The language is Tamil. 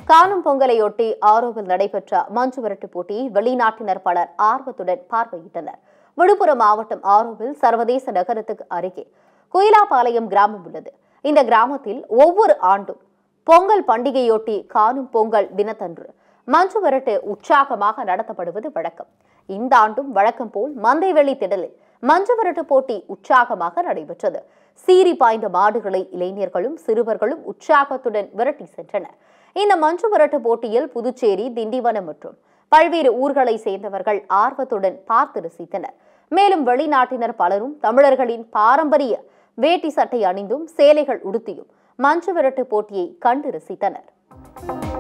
காணும் பொங்கலையொட்டி ஆரோவில் நடைபெற்ற மஞ்சு விரட்டு போட்டியை வெளிநாட்டினர் பலர் ஆர்வத்துடன் பார்வையிட்டனர் விழுப்புரம் மாவட்டம் ஆரோவில் சர்வதேச நகரத்துக்கு அருகே குயிலாபாளையம் கிராமம் உள்ளது இந்த கிராமத்தில் ஒவ்வொரு ஆண்டும் பொங்கல் பண்டிகையொட்டி காணும் பொங்கல் தினத்தன்று மஞ்சு விரட்டு உற்சாகமாக நடத்தப்படுவது வழக்கம் இந்த ஆண்டும் வழக்கம் போல் மந்தைவெளி திடலில் மஞ்சு விரட்டு போட்டி உற்சாகமாக நடைபெற்றது சீறி பாய்ந்த மாடுகளை இளைஞர்களும் சிறுவர்களும் உற்சாகத்துடன் விரட்டி சென்றனர் இந்த மஞ்சு விரட்டு போட்டியில் புதுச்சேரி திண்டிவனம் மற்றும் பல்வேறு ஊர்களை சேர்ந்தவர்கள் ஆர்வத்துடன் பார்த்து ரசித்தனர் மேலும் வெளிநாட்டினர் பலரும் தமிழர்களின் பாரம்பரிய வேட்டி சட்டை அணிந்தும் சேலைகள் உடுத்தியும் மஞ்சு விரட்டு போட்டியை கண்டு ரசித்தனர்